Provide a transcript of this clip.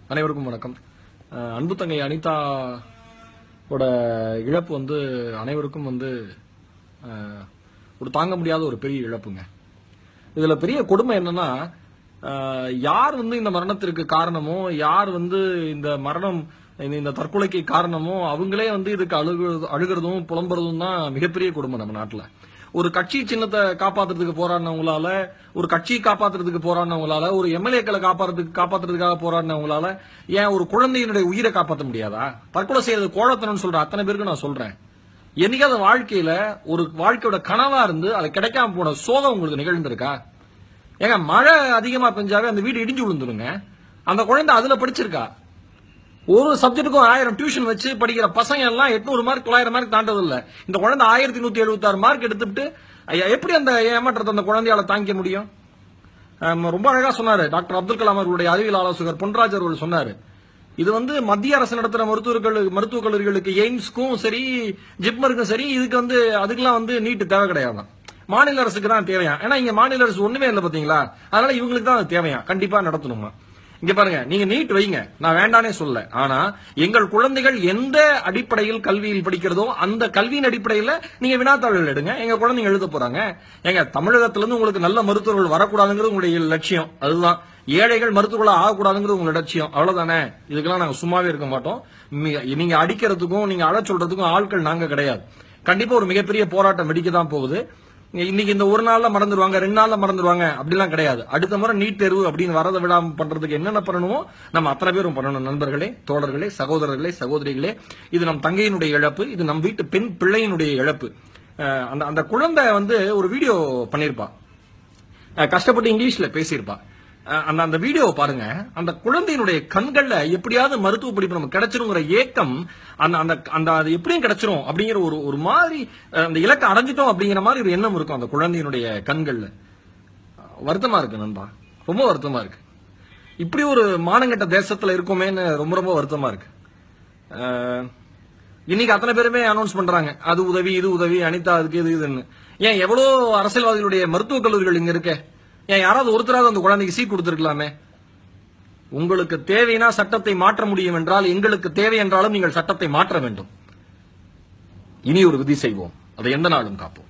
அனைவருக்கும் வணக்கம் அஹ் அன்பு தங்கை அனிதா ஓட இழப்பு வந்து அனைவருக்கும் வந்து அஹ், ஒரு தாங்க முடியாத ஒரு பெரிய இழப்புங்க இதுல பெரிய கொடுமை என்னன்னா அஹ், யார் வந்து இந்த மரணத்திற்கு காரணமோ யார் வந்து இந்த மரணம் இந்த- இந்த தற்கொலைக்கு காரணமோ அவங்களே வந்து இதுக்கு அழுகு அழுகிறதும் புலம்புறதும் தான் மிகப்பெரிய கொடுமை நம்ம நாட்டுல ஒரு கட்சி சின்னத்தை காப்பாத்துறதுக்கு போராடினவங்களால ஒரு கட்சியை காப்பாத்துறதுக்கு போராடினவங்களால ஒரு எம்எல்ஏக்களை காப்பாத்துறதுக்கு காப்பாத்துறதுக்காக போராடினவங்களால ஏன் ஒரு குழந்தையினுடைய உயிரை காப்பாற்ற முடியாதா தற்கொலை செய்யறது கோழத்தனம்னு சொல்ற அத்தனை பேருக்கு நான் சொல்றேன் என்னைக்காவது வாழ்க்கையில ஒரு வாழ்க்கையோட கனவா இருந்து அது கிடைக்காம போன சோகம் உங்களுக்கு நிகழ்ந்திருக்கா ஏங்க மழை அதிகமா பெஞ்சாவே அந்த வீடு இடிஞ்சு விழுந்துருங்க அந்த குழந்தை அதுல படிச்சிருக்கா ஒரு சப்ஜெக்ட்டுக்கும் ஆயிரம் டியூஷன் வச்சு படிக்கிற பசங்க எல்லாம் எட்நூறு மார்க் தொள்ளாயிரம் மார்க் தாண்டது இல்ல இந்த குழந்தை ஆயிரத்தி நூத்தி எழுபத்தாறு மார்க் எடுத்துட்டு ஐயா, எப்படி அந்த ஏமாற்றத்தை அந்த குழந்தையால தாங்கிக்க முடியும் ஆம், ரொம்ப அழகா சொன்னாரு டாக்டர் அப்துல் கலாம் அவர்களுடைய அறிவியல் ஆலோசகர் பொன்ராஜ் அவர்கள் சொன்னாரு இது வந்து மத்திய அரசு நடத்துற மருத்துவர்கள் மருத்துவக் கல்லூரிகளுக்கு எய்ம்ஸ்க்கும் சரி ஜிப்மருக்கும் சரி இதுக்கு வந்து அதுக்கெல்லாம் வந்து நீட்டு தேவை கிடையாதான் மாநில அரசுக்கு தான் தேவையா ஏன்னா இங்க மாநில அரசு ஒண்ணுமே இல்லை பாத்தீங்களா அதனால இவங்களுக்கு தான் அது தேவையா கண்டிப்பா நடத்தணுமா இங்க பாருங்க நீங்க நீட் வைங்க நான் வேண்டானே சொல்ல ஆனா எங்கள் குழந்தைகள் எந்த அடிப்படையில் கல்வியில் படிக்கிறதோ அந்த கல்வியின் அடிப்படையில நீங்க வினாத்தாள்கள் எடுங்க எங்க குழந்தைங்க எழுத போறாங்க எங்க தமிழகத்துல இருந்து உங்களுக்கு நல்ல மருத்துவர்கள் வரக்கூடாதுங்கிறது உங்களுடைய லட்சியம் அதுதான் ஏழைகள் மருத்துவர்களா ஆகக்கூடாதுங்கிறது உங்களோட லட்சியம் அவ்வளவுதானே இதுக்கெல்லாம் நாங்க சும்மாவே இருக்க மாட்டோம் மி- நீங்க அடிக்கிறதுக்கும் நீங்க அழ சொல்றதுக்கும் ஆட்கள் நாங்க கிடையாது கண்டிப்பா ஒரு மிகப்பெரிய போராட்டம் வெடிக்க தான் போகுது இன்னைக்கு இந்த ஒரு நாள்ல மறந்துடுவாங்க ரெண்டு நாள்ல மறந்துடுவாங்க அப்படிலாம் கிடையாது அடுத்த முறை நீட் தேர்வு அப்படின்னு வரத விடாம பண்றதுக்கு என்னென்ன பண்ணணுமோ நம்ம அத்தனை பேரும் பண்ணணும் நண்பர்களே தோழர்களே சகோதரர்களே சகோதரிகளே இது நம் தங்கையினுடைய இழப்பு இது நம் வீட்டு பெண் பிள்ளையினுடைய இழப்பு அஹ் அந்த அந்த குழந்தை வந்து ஒரு வீடியோ பண்ணிருப்பா அஹ் கஷ்டப்பட்டு இங்கிலீஷ்ல பேசியிருப்பா அஹ் அந்த அந்த வீடியோவை பாருங்க அந்த குழந்தையினுடைய கண்கள்ல எப்படியாவது மருத்துவ படிப்பு நமக்கு கிடைச்சிருங்கிற ஏக்கம் அந்த அந்த அந்த அது எப்படியும் கிடைச்சிரும் அப்படிங்கிற ஒரு ஒரு மாதிரி அஹ் அந்த இலக்கை அடைஞ்சிட்டோம் அப்படிங்கிற மாதிரி ஒரு எண்ணம் இருக்கும் அந்த குழந்தையினுடைய கண்கள்ல வருத்தமா இருக்கு நண்பா ரொம்ப வருத்தமா இருக்கு இப்படி ஒரு மானங்கட்ட தேசத்துல இருக்கோமேன்னு ரொம்ப ரொம்ப வருத்தமா இருக்கு அஹ் இன்னைக்கு அத்தனை பேருமே அனௌன்ஸ் பண்றாங்க அது உதவி இது உதவி அனிதா அதுக்கு இது இதுன்னு ஏன் எவ்வளவு அரசியல்வாதிகளுடைய மருத்துவக் கல்லூரிகள் இங்க இருக்க ஏன் யாராவது ஒருத்தராவது அந்த குழந்தைக்கு சீட் கொடுத்திருக்கலாமே உங்களுக்கு தேவைனா சட்டத்தை மாற்ற முடியும் என்றால் எங்களுக்கு தேவை என்றாலும் நீங்கள் சட்டத்தை மாற்ற வேண்டும் இனி ஒரு விதி செய்வோம் அதை எந்த நாளும் காப்போம்